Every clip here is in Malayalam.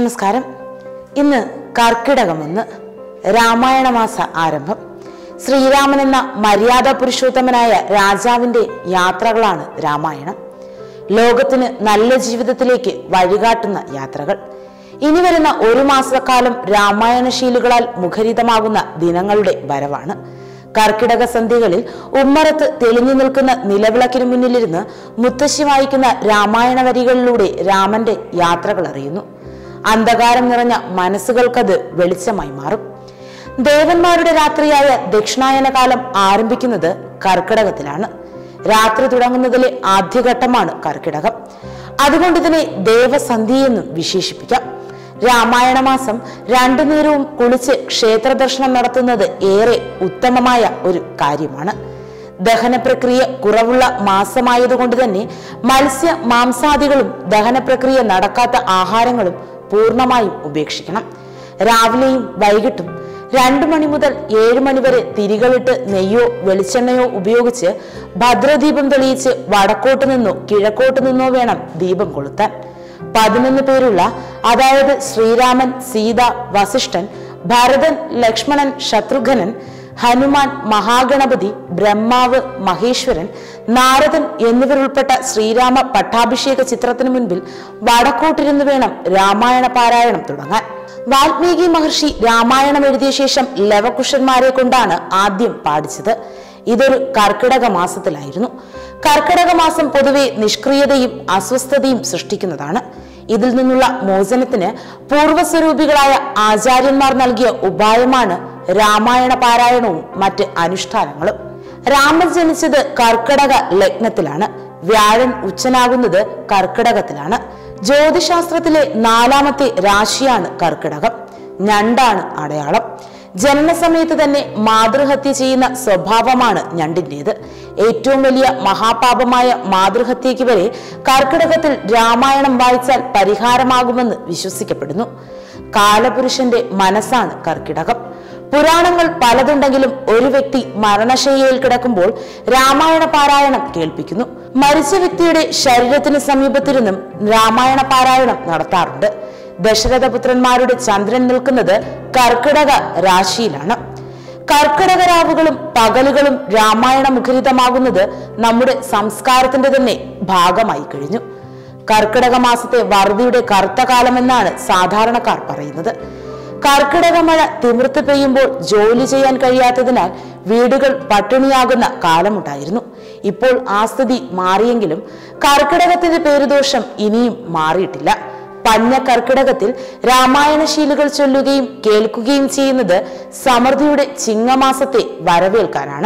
നമസ്കാരം ഇന്ന് കർക്കിടകം ഒന്ന് രാമായണ മാസ ആരംഭം ശ്രീരാമൻ എന്ന മര്യാദ പുരുഷോത്തമനായ രാജാവിന്റെ യാത്രകളാണ് രാമായണം ലോകത്തിന് നല്ല ജീവിതത്തിലേക്ക് വഴികാട്ടുന്ന യാത്രകൾ ഇനി വരുന്ന ഒരു മാസക്കാലം രാമായണശീലുകളാൽ മുഖരിതമാകുന്ന ദിനങ്ങളുടെ വരവാണ് കർക്കിടക സന്ധ്യകളിൽ ഉമ്മറത്ത് തെളിഞ്ഞു നിൽക്കുന്ന നിലവിളക്കിന് മുന്നിലിരുന്ന് മുത്തശ്ശി വായിക്കുന്ന രാമായണ വരികളിലൂടെ രാമന്റെ യാത്രകൾ അറിയുന്നു അന്ധകാരം നിറഞ്ഞ മനസ്സുകൾക്കത് വെളിച്ചമായി മാറും ദേവന്മാരുടെ രാത്രിയായ ദക്ഷിണായന കാലം ആരംഭിക്കുന്നത് കർക്കിടകത്തിലാണ് രാത്രി തുടങ്ങുന്നതിലെ ആദ്യഘട്ടമാണ് കർക്കിടകം അതുകൊണ്ട് ഇതിനെ ദേവസന്ധ്യയെന്നും വിശേഷിപ്പിക്കാം രാമായണ മാസം രണ്ടു നേരവും കുളിച്ച് ക്ഷേത്ര ദർശനം നടത്തുന്നത് ഏറെ ഉത്തമമായ ഒരു കാര്യമാണ് ദഹന പ്രക്രിയ കുറവുള്ള മാസമായതുകൊണ്ട് തന്നെ മത്സ്യ മാംസാദികളും ദഹന പ്രക്രിയ നടക്കാത്ത ആഹാരങ്ങളും പൂർണ്ണമായും ഉപേക്ഷിക്കണം രാവിലെയും വൈകിട്ടും രണ്ടു മണി മുതൽ ഏഴ് മണി വരെ തിരികളിട്ട് നെയ്യോ വെളിച്ചെണ്ണയോ ഉപയോഗിച്ച് ഭദ്രദീപം തെളിയിച്ച് വടക്കോട്ട് നിന്നോ കിഴക്കോട്ട് നിന്നോ വേണം ദീപം കൊളുത്താൻ പതിനൊന്ന് പേരുള്ള അതായത് ശ്രീരാമൻ സീത വസിഷ്ഠൻ ഭരതൻ ലക്ഷ്മണൻ ശത്രുഘ്നൻ ഹനുമാൻ മഹാഗണപതി ബ്രഹ്മാവ് മഹേശ്വരൻ നാരദൻ എന്നിവരുൾപ്പെട്ട ശ്രീരാമ പട്ടാഭിഷേക ചിത്രത്തിന് മുൻപിൽ വടക്കോട്ടിരുന്ന് വേണം രാമായണ പാരായണം തുടങ്ങാൻ വാൽമീകി മഹർഷി രാമായണം എഴുതിയ ശേഷം ലവകുശന്മാരെ കൊണ്ടാണ് ആദ്യം പാടിച്ചത് ഇതൊരു കർക്കിടക മാസത്തിലായിരുന്നു കർക്കിടക മാസം പൊതുവെ നിഷ്ക്രിയതയും അസ്വസ്ഥതയും സൃഷ്ടിക്കുന്നതാണ് ഇതിൽ നിന്നുള്ള മോചനത്തിന് പൂർവ്വസ്വരൂപികളായ ആചാര്യന്മാർ നൽകിയ ഉപായമാണ് രാമായണ പാരായണവും മറ്റ് അനുഷ്ഠാനങ്ങളും രാമൻ ജനിച്ചത് കർക്കിടക ലഗ്നത്തിലാണ് വ്യാഴൻ ഉച്ചനാകുന്നത് കർക്കിടകത്തിലാണ് ജ്യോതിശാസ്ത്രത്തിലെ നാലാമത്തെ രാശിയാണ് കർക്കിടകം ഞണ്ടാണ് അടയാളം ജനനസമയത്ത് തന്നെ മാതൃഹത്യ ചെയ്യുന്ന സ്വഭാവമാണ് ഞണ്ടിൻ്റെത് ഏറ്റവും വലിയ മഹാപാപമായ മാതൃഹത്യയ്ക്ക് വരെ കർക്കിടകത്തിൽ രാമായണം വായിച്ചാൽ പരിഹാരമാകുമെന്ന് വിശ്വസിക്കപ്പെടുന്നു കാലപുരുഷന്റെ മനസ്സാണ് കർക്കിടകം പുരാണങ്ങൾ പലതുണ്ടെങ്കിലും ഒരു വ്യക്തി മരണശയ്യയിൽ കിടക്കുമ്പോൾ രാമായണ പാരായണം കേൾപ്പിക്കുന്നു മരിച്ച വ്യക്തിയുടെ ശരീരത്തിന് സമീപത്തിരുന്നും രാമായണ പാരായണം നടത്താറുണ്ട് ദശരഥപുത്രന്മാരുടെ ചന്ദ്രൻ നിൽക്കുന്നത് കർക്കിടക രാശിയിലാണ് കർക്കിടക രാവുകളും പകലുകളും രാമായണ മുഖരിതമാകുന്നത് നമ്മുടെ സംസ്കാരത്തിന്റെ തന്നെ ഭാഗമായി കഴിഞ്ഞു കർക്കിടക മാസത്തെ വറുതിയുടെ കറുത്ത കാലമെന്നാണ് സാധാരണക്കാർ പറയുന്നത് കർക്കിടക മഴ തിമിർത്ത് പെയ്യുമ്പോൾ ജോലി ചെയ്യാൻ കഴിയാത്തതിനാൽ വീടുകൾ പട്ടിണിയാകുന്ന കാലമുണ്ടായിരുന്നു ഇപ്പോൾ ആ സ്ഥിതി മാറിയെങ്കിലും കർക്കിടകത്തിന്റെ പേരുദോഷം ഇനിയും മാറിയിട്ടില്ല പഞ്ഞ കർക്കിടകത്തിൽ രാമായണശീലുകൾ ചൊല്ലുകയും കേൾക്കുകയും ചെയ്യുന്നത് സമൃദ്ധിയുടെ ചിങ്ങമാസത്തെ വരവേൽക്കാനാണ്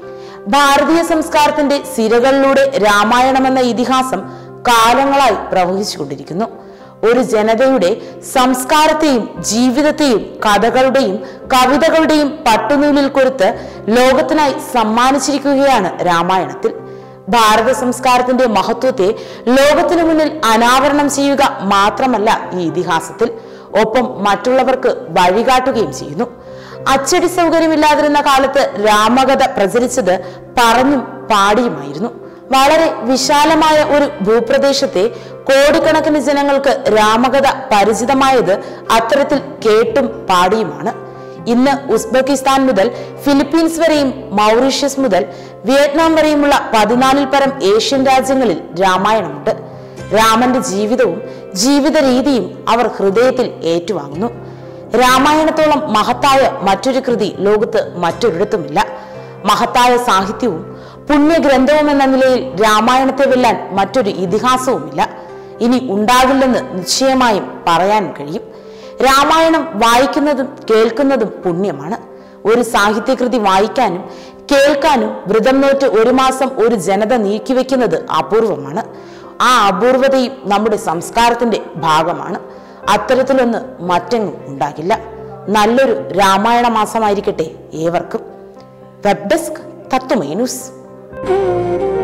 ഭാരതീയ സംസ്കാരത്തിന്റെ സിരകളിലൂടെ രാമായണമെന്ന ഇതിഹാസം കാലങ്ങളായി പ്രവഹിച്ചുകൊണ്ടിരിക്കുന്നു ഒരു ജനതയുടെ സംസ്കാരത്തെയും ജീവിതത്തെയും കഥകളുടെയും കവിതകളുടെയും പട്ടുനൂലിൽ കൊരുത്ത് ലോകത്തിനായി സമ്മാനിച്ചിരിക്കുകയാണ് രാമായണത്തിൽ ഭാരത സംസ്കാരത്തിന്റെ മഹത്വത്തെ ലോകത്തിനു മുന്നിൽ അനാവരണം ചെയ്യുക മാത്രമല്ല ഈ ഇതിഹാസത്തിൽ ഒപ്പം മറ്റുള്ളവർക്ക് വഴികാട്ടുകയും ചെയ്യുന്നു അച്ചടി സൗകര്യമില്ലാതിരുന്ന കാലത്ത് രാമകഥ പ്രചരിച്ചത് പറഞ്ഞും പാടിയുമായിരുന്നു വളരെ വിശാലമായ ഒരു ഭൂപ്രദേശത്തെ കോടിക്കണക്കിന് ജനങ്ങൾക്ക് രാമകഥ പരിചിതമായത് അത്തരത്തിൽ കേട്ടും പാടിയുമാണ് ഇന്ന് ഉസ്ബെക്കിസ്ഥാൻ മുതൽ ഫിലിപ്പീൻസ് വരെയും മൗറീഷ്യസ് മുതൽ വിയറ്റ്നാം വരെയുമുള്ള പതിനാലിൽ പരം ഏഷ്യൻ രാജ്യങ്ങളിൽ രാമായണമുണ്ട് രാമന്റെ ജീവിതവും ജീവിത രീതിയും അവർ ഹൃദയത്തിൽ ഏറ്റുവാങ്ങുന്നു രാമായണത്തോളം മഹത്തായ മറ്റൊരു കൃതി ലോകത്ത് മറ്റൊരിടത്തുമില്ല മഹത്തായ സാഹിത്യവും പുണ്യഗ്രന്ഥവും എന്ന നിലയിൽ രാമായണത്തെ വെല്ലാൻ മറ്റൊരു ഇതിഹാസവുമില്ല ഇനി ഉണ്ടാകില്ലെന്ന് നിശ്ചയമായും പറയാൻ കഴിയും രാമായണം വായിക്കുന്നതും കേൾക്കുന്നതും പുണ്യമാണ് ഒരു സാഹിത്യകൃതി വായിക്കാനും കേൾക്കാനും വ്രതം നോറ്റ് ഒരു മാസം ഒരു ജനത നീക്കിവെക്കുന്നത് അപൂർവമാണ് ആ അപൂർവതയും നമ്മുടെ സംസ്കാരത്തിന്റെ ഭാഗമാണ് അത്തരത്തിലൊന്ന് മറ്റെങ്ങും ഉണ്ടാകില്ല നല്ലൊരു രാമായണ മാസമായിരിക്കട്ടെ ഏവർക്കും വെബ് ഡെസ്ക് തത്വമേ ന്യൂസ്